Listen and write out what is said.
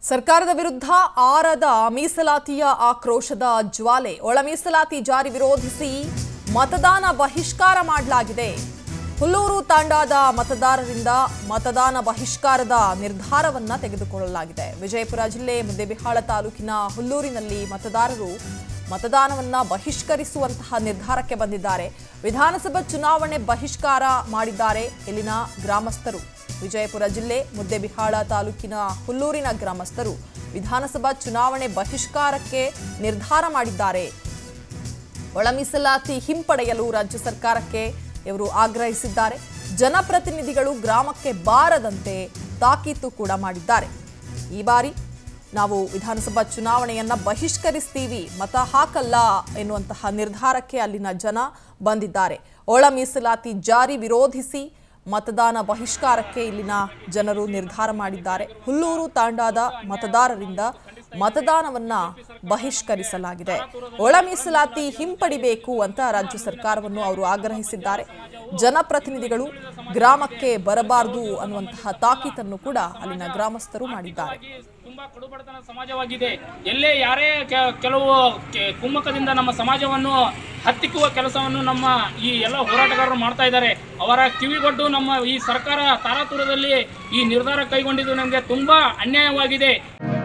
ಸರ್ಕಾರದ ವಿರುದ್ಧ ಆರದ ಮೀಸಲಾತಿಯ ಆಕ್ರೋಶದ ಜ್ವಾಲೆ ಒಳ ಮೀಸಲಾತಿ ಜಾರಿ ವಿರೋಧಿಸಿ ಮತದಾನ ಬಹಿಷ್ಕಾರ ಮಾಡಲಾಗಿದೆ ಹುಲ್ಲೂರು ತಾಂಡಾದ ಮತದಾರರಿಂದ ಮತದಾನ ಬಹಿಷ್ಕಾರದ ನಿರ್ಧಾರವನ್ನ ತೆಗೆದುಕೊಳ್ಳಲಾಗಿದೆ ವಿಜಯಪುರ ಜಿಲ್ಲೆ ಮುದ್ದೇಬಿಹಾಳ ತಾಲೂಕಿನ ಹುಲ್ಲೂರಿನಲ್ಲಿ ಮತದಾರರು ಮತದಾನವನ್ನ ಬಹಿಷ್ಕರಿಸುವಂತಹ ನಿರ್ಧಾರಕ್ಕೆ ಬಂದಿದ್ದಾರೆ ವಿಧಾನಸಭಾ ಚುನಾವಣೆ ಬಹಿಷ್ಕಾರ ಮಾಡಿದ್ದಾರೆ ಇಲ್ಲಿನ ಗ್ರಾಮಸ್ಥರು ವಿಜಯಪುರ ಜಿಲ್ಲೆ ಮುದ್ದೇಬಿಹಾಳ ತಾಲೂಕಿನ ಹುಲ್ಲೂರಿನ ಗ್ರಾಮಸ್ಥರು ವಿಧಾನಸಭಾ ಚುನಾವಣೆ ಬಹಿಷ್ಕಾರಕ್ಕೆ ನಿರ್ಧಾರ ಮಾಡಿದ್ದಾರೆ ಒಳ ಮೀಸಲಾತಿ ಹಿಂಪಡೆಯಲು ರಾಜ್ಯ ಸರ್ಕಾರಕ್ಕೆ ಇವರು ಆಗ್ರಹಿಸಿದ್ದಾರೆ ಜನಪ್ರತಿನಿಧಿಗಳು ಗ್ರಾಮಕ್ಕೆ ಬಾರದಂತೆ ತಾಕೀತು ಕೂಡ ಮಾಡಿದ್ದಾರೆ ಈ ಬಾರಿ ನಾವು ವಿಧಾನಸಭಾ ಚುನಾವಣೆಯನ್ನ ಬಹಿಷ್ಕರಿಸ್ತೀವಿ ಮತ ಹಾಕಲ್ಲ ಎನ್ನುವಂತಹ ನಿರ್ಧಾರಕ್ಕೆ ಅಲ್ಲಿನ ಜನ ಬಂದಿದ್ದಾರೆ ಒಳ ಮೀಸಲಾತಿ ಜಾರಿ ವಿರೋಧಿಸಿ ಮತದಾನ ಬಹಿಷ್ಕಾರಕ್ಕೆ ಇಲ್ಲಿನ ಜನರು ನಿರ್ಧಾರ ಮಾಡಿದ್ದಾರೆ ಹುಲ್ಲೂರು ತಾಂಡಾದ ಮತದಾರರಿಂದ ಮತದಾನವನ್ನ ಬಹಿಷ್ಕರಿಸಲಾಗಿದೆ ಒಳ ಮೀಸಲಾತಿ ಹಿಂಪಡಿಬೇಕು ಅಂತ ರಾಜ್ಯ ಸರ್ಕಾರವನ್ನು ಅವರು ಆಗ್ರಹಿಸಿದ್ದಾರೆ ಜನಪ್ರತಿನಿಧಿಗಳು ಗ್ರಾಮಕ್ಕೆ ಬರಬಾರದು ಅನ್ನುವಂತಹ ತಾಕೀತನ್ನು ಕೂಡ ಅಲ್ಲಿನ ಗ್ರಾಮಸ್ಥರು ಮಾಡಿದ್ದಾರೆ ತುಂಬಾ ಕಡುಬಡತನ ಸಮಾಜವಾಗಿದೆ ಎಲ್ಲೇ ಯಾರೇ ಕೆ- ಕೆಲವು ಕೆ- ಕುಮ್ಮಕದಿಂದ ನಮ್ಮ ಸಮಾಜವನ್ನು ಹತ್ತಿಕ್ಕುವ ಕೆಲಸವನ್ನು ನಮ್ಮ ಈ ಎಲ್ಲ ಹೋರಾಟಗಾರರು ಮಾಡ್ತಾ ಇದ್ದಾರೆ ಅವರ ಕಿವಿಗೊಟ್ಟು ನಮ್ಮ ಈ ಸರ್ಕಾರ ತಾರಾತುರದಲ್ಲಿ ಈ ನಿರ್ಧಾರ ಕೈಗೊಂಡಿದ್ದು ನಮಗೆ ತುಂಬಾ ಅನ್ಯಾಯವಾಗಿದೆ